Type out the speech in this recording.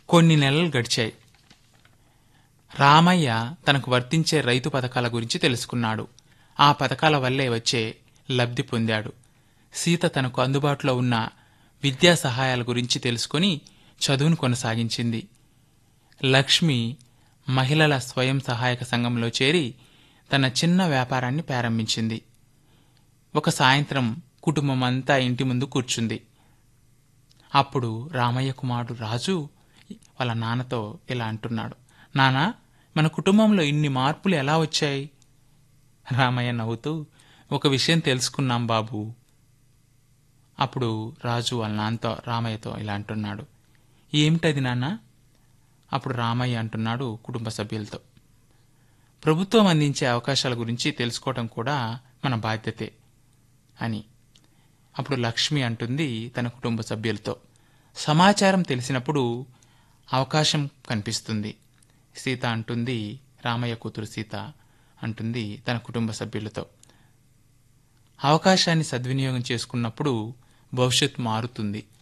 కొన్ని నెలలు గడిచాయి రామయ్య తనకు వర్తించే రైతు పథకాల గురించి తెలుసుకున్నాడు ఆ పథకాల వల్లే వచ్చే లబ్ధి పొందాడు సీత తనకు అందుబాటులో ఉన్న విద్యా సహాయాల గురించి తెలుసుకొని చదువును కొనసాగించింది లక్ష్మి మహిళల స్వయం సహాయక సంఘంలో చేరి తన చిన్న వ్యాపారాన్ని ప్రారంభించింది ఒక సాయంత్రం కుటుంబం అంతా ఇంటి ముందు కూర్చుంది అప్పుడు రామయ్య కుమారుడు రాజు వాళ్ళ నాన్నతో ఇలా అంటున్నాడు నానా మన కుటుంబంలో ఇన్ని మార్పులు ఎలా వచ్చాయి రామయ్య నవ్వుతూ ఒక విషయం తెలుసుకున్నాం బాబు అప్పుడు రాజు వాళ్ళ నాన్నతో రామయ్యతో ఇలా అంటున్నాడు ఏమిటది నాన్న అప్పుడు రామయ్య అంటున్నాడు కుటుంబ సభ్యులతో ప్రభుత్వం అందించే అవకాశాల గురించి తెలుసుకోవడం కూడా మన బాధ్యతే అని అప్పుడు లక్ష్మి అంటుంది తన కుటుంబ సభ్యులతో సమాచారం తెలిసినప్పుడు అవకాశం కనిపిస్తుంది సీత అంటుంది రామయ్య కూతురు సీత అంటుంది తన కుటుంబ సభ్యులతో అవకాశాన్ని సద్వినియోగం చేసుకున్నప్పుడు భవిష్యత్ మారుతుంది